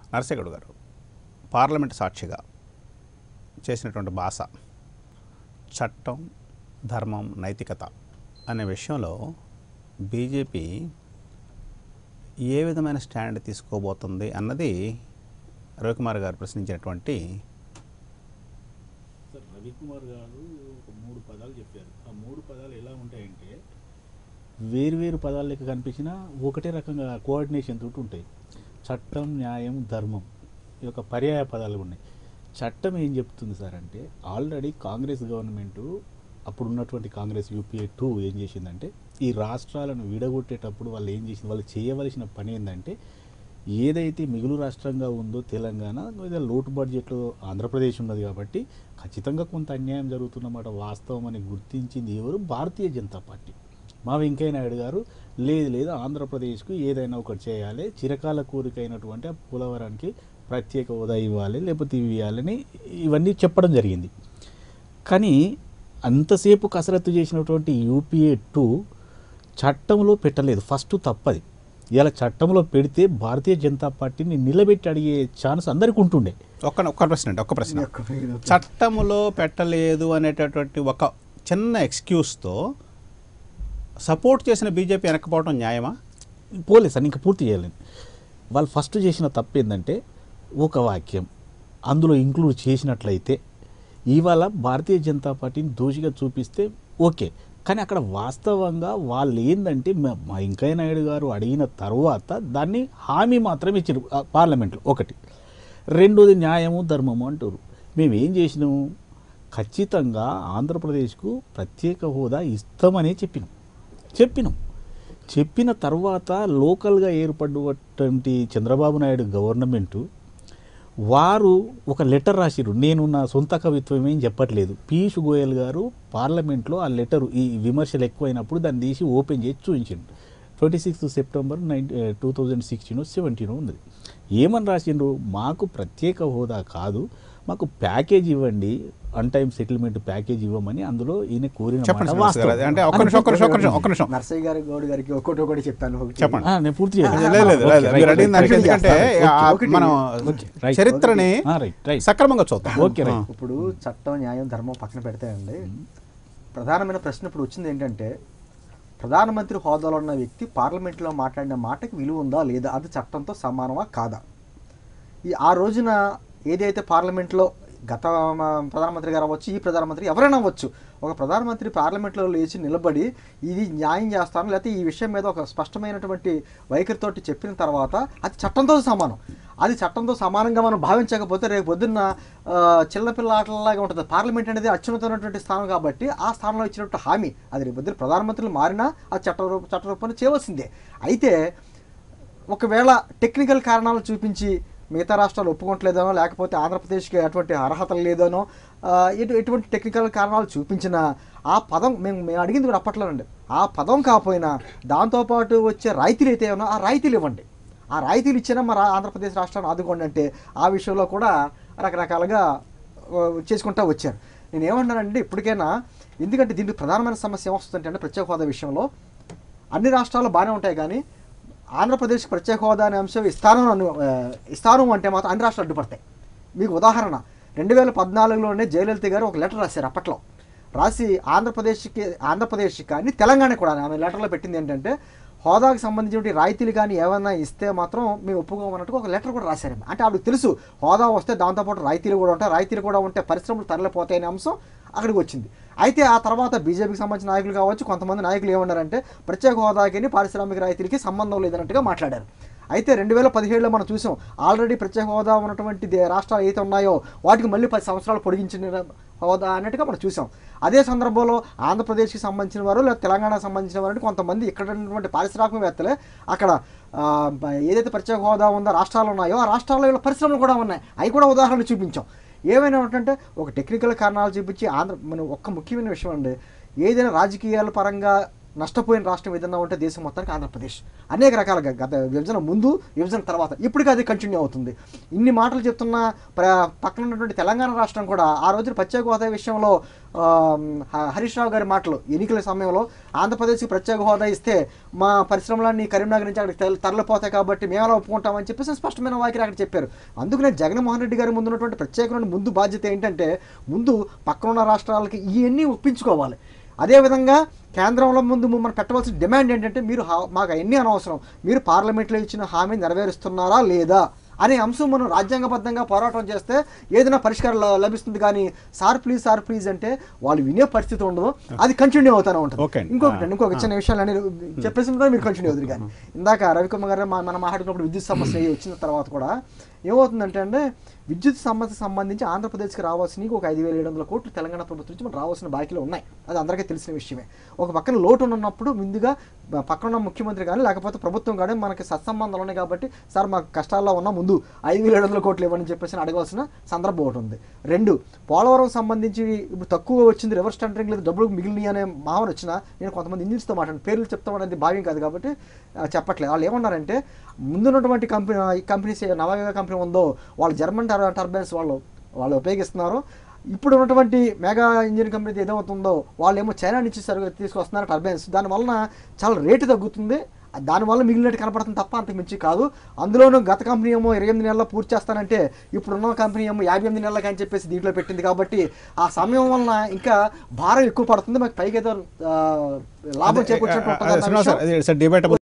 నరసేగౌడ్ గారు పార్లమెంట్ సాక్షిగా చేసినటువంటి భాష చట్టం ధర్మం నైతికత అనే విషయంలో బీజేపీ ఏ విధమైన స్టాండ్ తీసుకోబోతుంది అన్నది రవికుమార్ గారు ప్రశ్నించినటువంటి సార్ రవికుమార్ గారు ఒక మూడు పదాలు చెప్పారు ఆ మూడు పదాలు ఎలా ఉంటాయంటే వేరు వేరు పదాలు లెక్క కనిపించినా ఒకటే రకంగా కోఆర్డినేషన్ తోటి ఉంటాయి చట్టం న్యాయం ధర్మం ఈ యొక్క పర్యాయ పదాలు ఉన్నాయి చట్టం ఏం చెప్తుంది సార్ అంటే ఆల్రెడీ కాంగ్రెస్ గవర్నమెంట్ అప్పుడు ఉన్నటువంటి కాంగ్రెస్ యూపీఏ టూ ఏం చేసిందంటే ఈ రాష్ట్రాలను విడగొట్టేటప్పుడు వాళ్ళు ఏం చేసింది వాళ్ళు చేయవలసిన పని ఏంటంటే ఏదైతే మిగులు రాష్ట్రంగా ఉందో తెలంగాణ లేదా లోటు బడ్జెట్లో ఆంధ్రప్రదేశ్ ఉన్నది కాబట్టి ఖచ్చితంగా కొంత అన్యాయం జరుగుతున్నమాట వాస్తవం అని గుర్తించింది ఎవరు భారతీయ జనతా పార్టీ మా వెంకయ్య నాయుడు గారు లేదు లేదు ఆంధ్రప్రదేశ్కు ఏదైనా ఒకటి చేయాలి చిరకాల కోరిక అయినటువంటి ఆ పోలవరానికి ప్రత్యేక హోదా ఇవ్వాలి లేకపోతే ఇవి ఇవ్వాలని ఇవన్నీ చెప్పడం జరిగింది కానీ అంతసేపు కసరత్తు చేసినటువంటి యూపీఏ టూ చట్టంలో పెట్టలేదు ఫస్ట్ తప్పది ఇలా చట్టంలో పెడితే భారతీయ జనతా పార్టీని నిలబెట్టి అడిగే ఛాన్స్ అందరికీ ఉంటుండే ఒక్క ఒక్క ప్రశ్న అండి ఒక్క ప్రశ్న చట్టములో పెట్టలేదు అనేటటువంటి ఒక చిన్న ఎక్స్క్యూస్తో సపోర్ట్ చేసిన బీజేపీ వెనక్కపోవడం న్యాయమా పోలే సార్ ఇంకా పూర్తి చేయాలని వాళ్ళు ఫస్ట్ చేసిన తప్పు ఏంటంటే ఒక వాక్యం అందులో ఇంక్లూడ్ చేసినట్లయితే ఇవాళ భారతీయ జనతా పార్టీని దోషిగా చూపిస్తే ఓకే కానీ అక్కడ వాస్తవంగా వాళ్ళు ఏంటంటే మ- మా వెంకయ్య నాయుడు గారు అడిగిన తర్వాత దాన్ని హామీ మాత్రం ఇచ్చారు ఆ పార్లమెంట్లో ఒకటి రెండోది న్యాయము ధర్మము అంటారు మేము ఏం చేసినాము ఖచ్చితంగా ఆంధ్రప్రదేశ్కు ప్రత్యేక హోదా ఇస్తామనే చెప్పినాం చెప్పినాం చెప్పిన తర్వాత లోకల్గా ఏర్పడినటువంటి చంద్రబాబు నాయుడు గవర్నమెంటు వారు ఒక లెటర్ రాసిరు నేను నా సొంత కవిత్వం ఏం చెప్పట్లేదు పీయూష్ గోయల్ గారు పార్లమెంట్లో ఆ లెటర్ ఈ విమర్శలు ఎక్కువైనప్పుడు దాన్ని తీసి ఓపెన్ చేసి చూపించిండు twenty sixth September nine two thousand sixteen seventeen ఉన్నది ఏమని రాసిండ్రు మాకు ప్రత్యేక హోదా కాదు మాకు ప్యాకేజ్ ఇవ్వండి అన్ టైం సెటిల్మెంట్ ప్యాకేజ్ ఇవ్వమని అందులో ఈయన కోరిన చెప్పండి మాట శ్రీనివాస్ గారు. వాస్తవం. అంటే ఒక్క నిమిషం ఒక్క నిమిషం ఒక్క నిమిషం ఒక్క నిమిషం నర్సయ్య గారి గౌడ్ గారికి ఒకటి ఒకటి చెప్పాను ఒకటి. చెప్పండి. ఆ, నేను పూర్తి లేదు చేయలేదు. లేదు ఓకే, లేదు రైట్, మీరు అడిగిన దానికి రైట్, ఎందుకంటే రైట్, ఆ, ఒకటి, మనం ఓకే, రైట్, చరిత్రని ఆ, రైట్, రైట్. సక్రమంగా చూద్దాం ఓకే, రైట్. ఆ. ఇప్పుడు చట్టం న్యాయం ధర్మం పక్కన పెడితే అండి ప్రధానమైన ప్రశ్న ఇప్పుడు వచ్చింది ఏంటంటే ప్రధానమంత్రి హోదాలో ఉన్న వ్యక్తి పార్లమెంట్లో మాట్లాడిన మాటకి విలువ ఉందా లేదా అది చట్టంతో సమానమా కాదా ఈ ఆ రోజున ఏదైతే పార్లమెంట్లో గత మ, ప్రధానమంత్రి గారు అవ్వచ్చు ఈ ప్రధానమంత్రి ఎవరైనా అవ్వచ్చు ఒక ప్రధానమంత్రి పార్లమెంట్లో లేచి నిలబడి ఇది న్యాయం చేస్తాను లేకపోతే ఈ విషయం మీద ఒక స్పష్టమైనటువంటి వైఖరితోటి చెప్పిన తర్వాత అది చట్టంతో సమానం అది చట్టంతో సమానంగా మనం భావించకపోతే రేపు పొద్దున్న ఆ, చిన్నపిల్ల ఆటలలాగా ఉంటుంది పార్లమెంట్ అనేది అత్యున్నతమైనటువంటి స్థానం కాబట్టి ఆ స్థానంలో ఇచ్చినట్టు హామీ అది రేపు పొద్దున్న ప్రధానమంత్రులు మారినా ఆ చట్ట రూప చట్ట రూపాన్ని చేయవలసిందే అయితే ఒకవేళ టెక్నికల్ కారణాలు చూపించి మిగతా రాష్ట్రాలు ఒప్పుకోవట్లేదనో లేకపోతే ఆంధ్రప్రదేశ్కి అటువంటి అర్హతలు లేదనో ఆ, ఎటు ఎటువంటి టెక్నికల్ కారణాలు చూపించిన ఆ పదం మేము మేము అడిగింది కూడా అప్పట్లోనండి ఆ పదం కాకపోయినా దాంతోపాటు వచ్చే రాయితీలు అయితే ఏమన్నా ఆ రాయితీలు ఇవ్వండి ఆ రాయితీలు ఇచ్చినా మన ఆంధ్రప్రదేశ్ రాష్ట్రాన్ని ఆదుకోండి అంటే ఆ విషయంలో కూడా రకరకాలుగా ఆ, చేసుకుంటూ వచ్చారు నేను ఏమంటున్నానంటే ఇప్పటికైనా ఎందుకంటే దీనికి ప్రధానమైన సమస్య ఏమొస్తుందంటే అంటే ప్రత్యేక హోదా విషయంలో అన్ని రాష్ట్రాలు బాగానే ఉంటాయి కానీ ఆంధ్రప్రదేశ్ ప్రత్యేక హోదా అనే అంశం ఇస్తాను అను- ఆ, ఇస్తాను అంటే మాత్రం అన్ని రాష్ట్రాలు అడ్డుపడతాయి మీకు ఉదాహరణ రెండు వేల పద్నాలుగులోనే జయలలిత గారు ఒక లెటర్ రాశారు అప్పట్లో రాసి ఆంధ్రప్రదేశ్కి ఆంధ్రప్రదేశ్ కానీ తెలంగాణ కూడా ఆమె లెటర్లో పెట్టింది ఏంటంటే హోదాకు సంబంధించిన రాయితీలు కానీ ఏమైనా ఇస్తే మాత్రం మేము ఒప్పుకోమన్నట్టు ఒక లెటర్ కూడా రాశారు ఆమె. అంటే ఆవిడకి తెలుసు హోదా వస్తే దాంతోపాటు రాయితీలు కూడా ఉంటాయి రాయితీలు కూడా ఉంటే పరిశ్రమలు తరలిపోతాయనే అంశం అక్కడికి వచ్చింది అయితే ఆ తర్వాత బీజేపీకి సంబంధించిన నాయకులు కావచ్చు కొంతమంది నాయకులు ఏమన్నారంటే ప్రత్యేక హోదాకి పారిశ్రామిక రాయితీలకి సంబంధం లేదన్నట్టుగా మాట్లాడారు అయితే రెండు వేల పదిహేడులో మనం చూసాం ఆల్రెడీ ప్రత్యేక హోదా ఉన్నటువంటి దే- రాష్ట్రాలు ఏదైతే ఉన్నాయో వాటికి మళ్ళీ పది సంవత్సరాలు పొడిగించిన హోదా అన్నట్టుగా మనం చూసాం అదే సందర్భంలో ఆంధ్రప్రదేశ్కి సంబంధించిన వారు లేదా తెలంగాణకు సంబంధించిన వారు కొంతమంది ఇక్కడ ఉన్నటువంటి పారిశ్రామికవేత్తలే అక్కడ ఆ, ఏదైతే ప్రత్యేక హోదా ఉందో రాష్ట్రాలు ఉన్నాయో ఆ రాష్ట్రాల్లో వీళ్ళ పరిశ్రమలు కూడా ఉన్నాయి అవి కూడా ఉదాహరణలు చూపించాం ఏమైనా ఏంటంటే ఒక టెక్నికల్ కారణాలు చూపించి ఆంధ్ర మన ఒక్క ముఖ్యమైన విషయం అండి ఏదైనా రాజకీయాల పరంగా నష్టపోయిన రాష్ట్రం ఏదన్నా ఉంటే దేశం మొత్తానికి ఆంధ్రప్రదేశ్ అనేక రకాలుగా గత విభజన ముందు విభజన తర్వాత ఇప్పటికీ అది కంటిన్యూ అవుతుంది ఇన్ని మాటలు చెప్తున్న ప్ర పక్కన ఉన్నటువంటి తెలంగాణ రాష్ట్రం కూడా ఆ రోజున ప్రత్యేక హోదా విషయంలో ఆ, హ- హరీష్ రావు గారి మాటలు ఎన్నికల సమయంలో ఆంధ్రప్రదేశ్కి ప్రత్యేక హోదా ఇస్తే మా పరిశ్రమలన్నీ కరీంనగర్ నుంచి అక్కడికి తెల- తరలిపోతాయి కాబట్టి మేము అలా ఒప్పుకుంటామని చెప్పేసి స్పష్టమైన వాక్యం అక్కడ చెప్పారు అందుకనే జగన్మోహన్ రెడ్డి గారి ముందు ఉన్నటువంటి ప్రత్యేకమైన ముందు బాధ్యత ఏంటంటే ముందు పక్కన ఉన్న రాష్ట్రాలకి ఇవన్నీ ఒప్పించుకోవాలి అదేవిధంగా కేంద్రంలో ముందు మనం పెట్టవలసిన డిమాండ్ ఏంటంటే మీరు హా- మాకు అవన్నీ అనవసరం మీరు పార్లమెంట్లో ఇచ్చిన హామీ నెరవేరుస్తున్నారా లేదా అనే అంశం మనం రాజ్యాంగబద్ధంగా పోరాటం చేస్తే ఏదైనా పరిష్కారం ల- లభిస్తుంది కానీ సార్ ప్లీజ్ సార్ ప్లీజ్ అంటే వాళ్ళు వినే పరిస్థితి ఉండదు అది కంటిన్యూ అవుతానే ఉంటుంది ఓకే అండి. ఇంకొకటి ఆ, ఇంకొక చిన్న విషయాలు అని చెప్పేసిన తర్వాత మీరు కంటిన్యూ అవుతుంది కానీ ఇందాక రవికుమార్ గారు మా- మనం మాట్లాడుకున్నప్పుడు విద్యుత్ సమస్య వచ్చిన తర్వాత కూడా ఏమవుతుందంటే అంటే విద్యుత్ సమస్య సంబంధించి ఆంధ్రప్రదేశ్కి రావాల్సిన ఒక ఐదు వేల ఏడు వందల కోట్లు తెలంగాణ ప్రభుత్వం నుంచి మనకు రావాల్సిన బాకీలు ఉన్నాయి అది అందరికీ తెలిసిన విషయమే ఒక పక్కన లోటు ఉన్నప్పుడు ముందుగా ప- పక్కన ఉన్న ముఖ్యమంత్రి కానీ లేకపోతే ప్రభుత్వం కానీ మనకి సత్సంబంధాలు ఉన్నాయి కాబట్టి సార్ మాకు కష్టాల్లో ఉన్న ముందు ఐదు వేల ఏడు వందల కోట్లు ఇవ్వని చెప్పేసి అడగాల్సిన సందర్భం ఒకటి ఉంది రెండు పోలవరం సంబంధించి ఇప్పుడు తక్కువ వచ్చింది రివర్స్ టెండరింగ్ లేదు డబ్బులు మిగిలిన అనే మావన వచ్చినా నేను కొంతమంది ఇంజిన్స్తో మాట్లాడిన పేర్లు చెప్తాం అనేది భావ్యం కాదు కాబట్టి ఆ, చెప్పట్లేదు వాళ్ళు ఏమన్నారంటే ముందున్నటువంటి కంపెనీ ఈ కంపెనీస్ ఏ నవయుగ కంపెనీ ఉందో వాళ్ళు జర్మన్ టర్ టర్బైన్స్ వాళ్ళు వాళ్ళు ఉపయోగిస్తున్నారు ఇప్పుడు ఉన్నటువంటి మెగా ఇంజిన్ కంపెనీ ఏదవుతుందో వాళ్ళు ఏమో చైనా నుంచి సరుకు తీసుకొస్తున్నారు టర్బైన్స్ దానివలన చాలా రేటు తగ్గుతుంది దానివల్ల మిగిలినట్టు కనపడుతుంది తప్ప అంతకు మించి కాదు అందులోనూ గత కంపెనీ ఏమో ఇరవై ఎనిమిది నెలల్లో పూర్తి చేస్తానంటే ఇప్పుడున్న కంపెనీ ఏమో యాభై ఎనిమిది నెలలకి అని చెప్పేసి దీంట్లో పెట్టింది కాబట్టి ఆ సమయం వలన ఇంకా భారం ఎక్కువ పడుతుంది మాకు పైకి ఏదో ఆ, లాభం చేకూర్చినట్టు ఉంటుంది అన్న శ్రీనివాస్ విషయం సార్ డిబేటబుల్